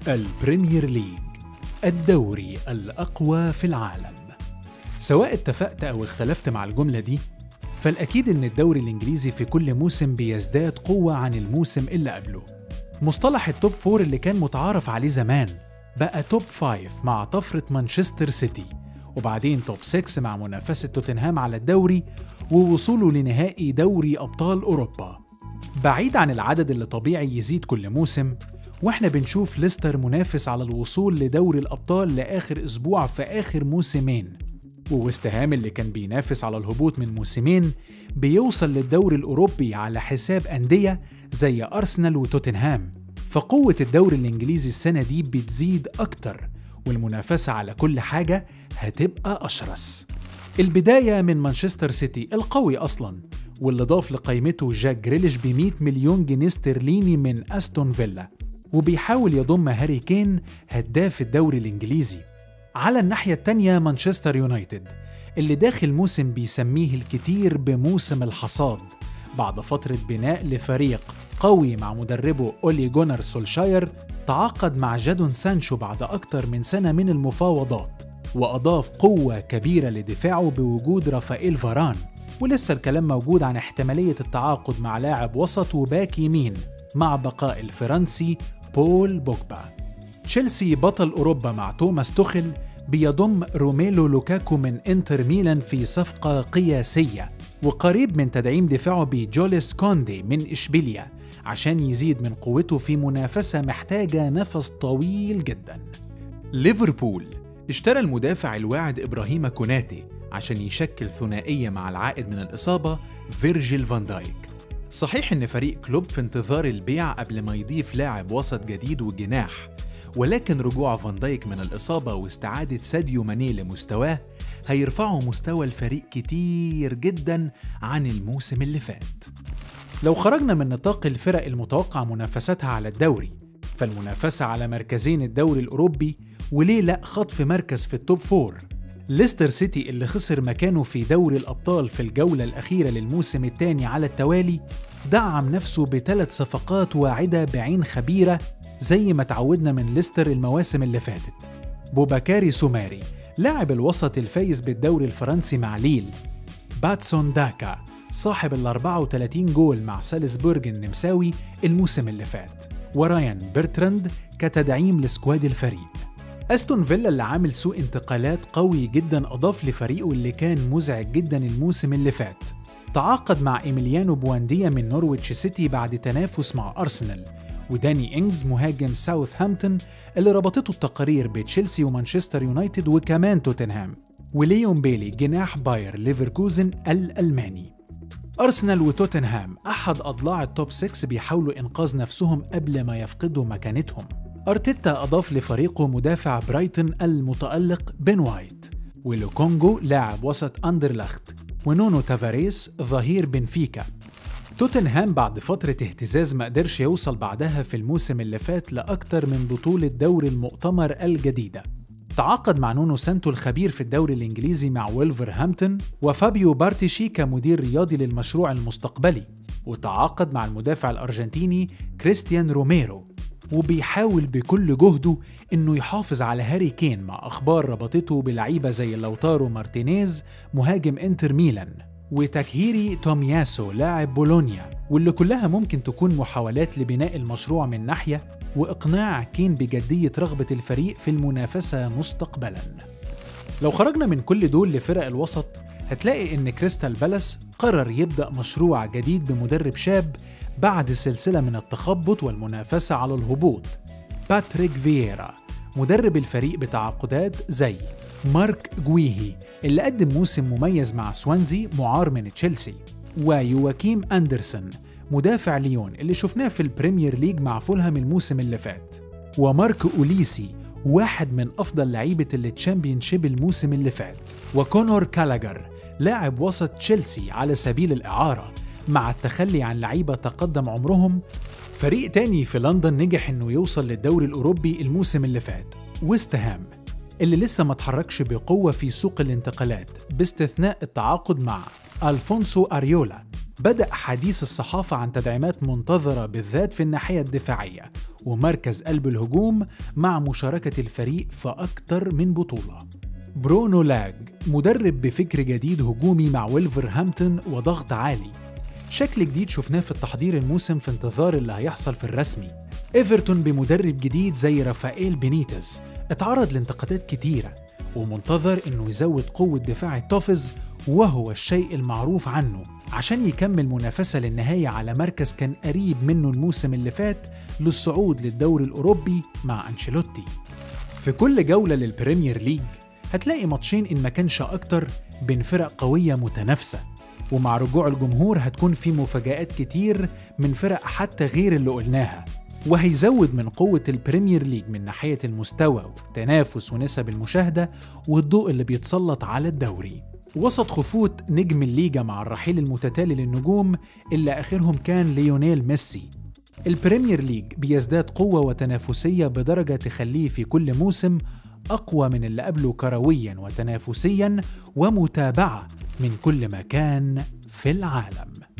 البريمير ليج الدوري الأقوى في العالم سواء اتفقت أو اختلفت مع الجملة دي فالأكيد إن الدوري الإنجليزي في كل موسم بيزداد قوة عن الموسم اللي قبله مصطلح التوب فور اللي كان متعارف عليه زمان بقى توب فايف مع طفرة مانشستر سيتي وبعدين توب 6 مع منافسة توتنهام على الدوري ووصوله لنهائي دوري أبطال أوروبا بعيد عن العدد اللي طبيعي يزيد كل موسم واحنا بنشوف ليستر منافس على الوصول لدوري الأبطال لآخر أسبوع في آخر موسمين وويست هام اللي كان بينافس على الهبوط من موسمين بيوصل للدوري الأوروبي على حساب أندية زي أرسنال وتوتنهام فقوة الدوري الإنجليزي السنة دي بتزيد أكتر والمنافسة على كل حاجة هتبقى أشرس البداية من مانشستر سيتي القوي أصلا واللي ضاف لقائمته جاك جريليش ب 100 مليون جنيه استرليني من أستون فيلا وبيحاول يضم هاري كين هداف الدوري الإنجليزي على الناحية التانية مانشستر يونايتد اللي داخل موسم بيسميه الكتير بموسم الحصاد بعد فترة بناء لفريق قوي مع مدربه أولي جونر سولشاير تعاقد مع جادون سانشو بعد أكتر من سنة من المفاوضات وأضاف قوة كبيرة لدفاعه بوجود رافائيل فاران ولسه الكلام موجود عن احتمالية التعاقد مع لاعب وسط وباك يمين مع بقاء الفرنسي بول بوجبا تشيلسي بطل أوروبا مع توماس توخل بيضم روميلو لوكاكو من انتر ميلان في صفقة قياسية وقريب من تدعيم دفاعه بجوليس كوندي من إشبيليا عشان يزيد من قوته في منافسة محتاجة نفس طويل جدا ليفربول اشترى المدافع الواعد إبراهيم كوناتي عشان يشكل ثنائية مع العائد من الإصابة فيرجيل فان دايك صحيح إن فريق كلوب في انتظار البيع قبل ما يضيف لاعب وسط جديد وجناح ولكن رجوع فان دايك من الإصابة واستعادة ساديو ماني لمستواه هيرفعوا مستوى الفريق كتير جدا عن الموسم اللي فات لو خرجنا من نطاق الفرق المتوقع منافستها على الدوري فالمنافسة على مركزين الدوري الأوروبي وليه لأ خطف مركز في التوب فور ليستر سيتي اللي خسر مكانه في دوري الأبطال في الجولة الأخيرة للموسم الثاني على التوالي دعم نفسه بثلاث صفقات واعدة بعين خبيرة زي ما تعودنا من ليستر المواسم اللي فاتت بوباكاري سوماري لاعب الوسط الفايز بالدوري الفرنسي مع ليل باتسون داكا صاحب ال 34 جول مع سالزبورج النمساوي الموسم اللي فات ورايان بيرتراند كتدعيم لسكواد الفريق استون فيلا اللي عامل سوق انتقالات قوي جدا اضاف لفريقه اللي كان مزعج جدا الموسم اللي فات تعاقد مع ايميليانو بوانديا من نورويتش سيتي بعد تنافس مع ارسنال وداني إنجز مهاجم ساوثهامبتون اللي ربطته التقارير بتشيلسي ومانشستر يونايتد وكمان توتنهام وليون بيلي جناح باير ليفركوزن الألماني أرسنال وتوتنهام أحد أضلاع التوب 6 بيحاولوا إنقاذ نفسهم قبل ما يفقدوا مكانتهم أرتيتا أضاف لفريقه مدافع برايتون المتألق بين وايت ولوكونجو لاعب وسط أندرلخت ونونو تافاريس ظهير بنفيكا توتنهام بعد فترة اهتزاز ما قدرش يوصل بعدها في الموسم اللي فات لأكتر من بطولة دوري المؤتمر الجديدة تعاقد مع نونو سانتو الخبير في الدوري الإنجليزي مع ويلفرهامبتون وفابيو بارتيشي كمدير رياضي للمشروع المستقبلي وتعاقد مع المدافع الأرجنتيني كريستيان روميرو وبيحاول بكل جهده انه يحافظ على هاري كين مع اخبار ربطته بلعيبه زي لوتارو مارتينيز مهاجم انتر ميلان وتكهيري تومياسو لاعب بولونيا واللي كلها ممكن تكون محاولات لبناء المشروع من ناحية وإقناع كين بجدية رغبة الفريق في المنافسة مستقبلا لو خرجنا من كل دول لفرق الوسط هتلاقي إن كريستال بالاس قرر يبدأ مشروع جديد بمدرب شاب بعد سلسلة من التخبط والمنافسة على الهبوط باتريك فييرا مدرب الفريق بتعاقدات زي مارك جويهي اللي قدم موسم مميز مع سوانزي معار من تشيلسي ويواكيم أندرسون مدافع ليون اللي شفناه في البريمير ليج مع فولهام الموسم اللي فات ومارك أوليسي واحد من أفضل لعيبة التشامبيونشيب الموسم اللي فات وكونور كالاجر لاعب وسط تشيلسي على سبيل الإعارة مع التخلي عن لعيبة تقدم عمرهم فريق تاني في لندن نجح انه يوصل للدوري الاوروبي الموسم اللي فات ويست هام اللي لسه ما اتحركش بقوة في سوق الانتقالات باستثناء التعاقد مع ألفونسو أريولا بدأ حديث الصحافة عن تدعيمات منتظرة بالذات في الناحية الدفاعية ومركز قلب الهجوم مع مشاركة الفريق في أكثر من بطولة برونو لاج مدرب بفكر جديد هجومي مع ويلفرهامبتون وضغط عالي شكل جديد شفناه في التحضير الموسم في انتظار اللي هيحصل في الرسمي ايفرتون بمدرب جديد زي رافائيل بينيتز اتعرض لانتقادات كتيرة ومنتظر انه يزود قوة دفاع التوفز وهو الشيء المعروف عنه عشان يكمل منافسة للنهاية على مركز كان قريب منه الموسم اللي فات للصعود للدوري الأوروبي مع أنشيلوتي في كل جولة للبريمير ليج هتلاقي ماتشين إن ما كانش أكتر بين فرق قوية متنافسة ومع رجوع الجمهور هتكون في مفاجآت كتير من فرق حتى غير اللي قلناها وهيزود من قوة البريمير ليج من ناحية المستوى والتنافس ونسب المشاهدة والضوء اللي بيتسلط على الدوري وسط خفوت نجم الليجا مع الرحيل المتتالي للنجوم اللي آخرهم كان ليونيل ميسي البريمير ليج بيزداد قوة وتنافسية بدرجة تخليه في كل موسم أقوى من اللي قبله كرويا وتنافسيا ومتابعة من كل مكان في العالم